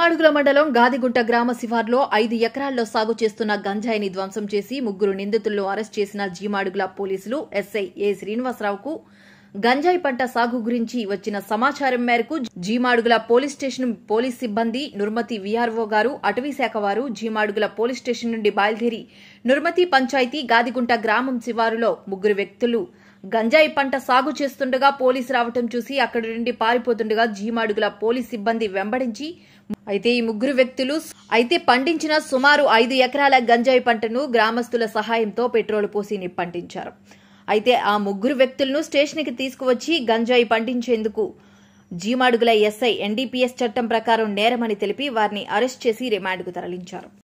జీమాడుగుల మండలం గాదిగుంట గ్రామ శివార్లో ఐదు ఎకరాల్లో సాగు చేస్తున్న గంజాయిని ధ్వంసం చేసి ముగ్గురు నిందితులను అరెస్ట్ చేసిన జీమాడుగుల పోలీసులు ఎస్ఐ ఏ శ్రీనివాసరావుకు గంజాయి పంట సాగు గురించి వచ్చిన సమాచారం మేరకు జీమాడుగుల పోలీస్ స్టేషన్ పోలీస్ సిబ్బంది నుర్మతి వీఆర్ఓ గారు అటవీ శాఖ వారు జీమాడుగుల పోలీస్ స్టేషన్ నుండి బయలుదేరి నుర్మతి పంచాయతీ గాదిగుంట గ్రామం శివారులో ముగ్గురు వ్యక్తులు గంజాయి పంట సాగు చేస్తుండగా పోలీసు రావటం చూసి అక్కడి నుండి పారిపోతుండగా జీమాడుగుల పోలీస్ సిబ్బంది వెంబడించి అయితే ఈ ముగ్గురు వ్యక్తులు అయితే పండించిన సుమారు ఐదు ఎకరాల గంజాయి పంటను గ్రామస్తుల సహాయంతో పెట్రోల్ పోసి నిప్పంటించారు అయితే ఆ ముగ్గురు వ్యక్తులను స్టేషన్కి తీసుకువచ్చి గంజాయి పండించేందుకు జీమాడుగుల ఎస్ఐ ఎన్డీపీఎస్ చట్టం ప్రకారం నేరమని తెలిపి వారిని అరెస్ట్ చేసి రిమాండ్కు తరలించారు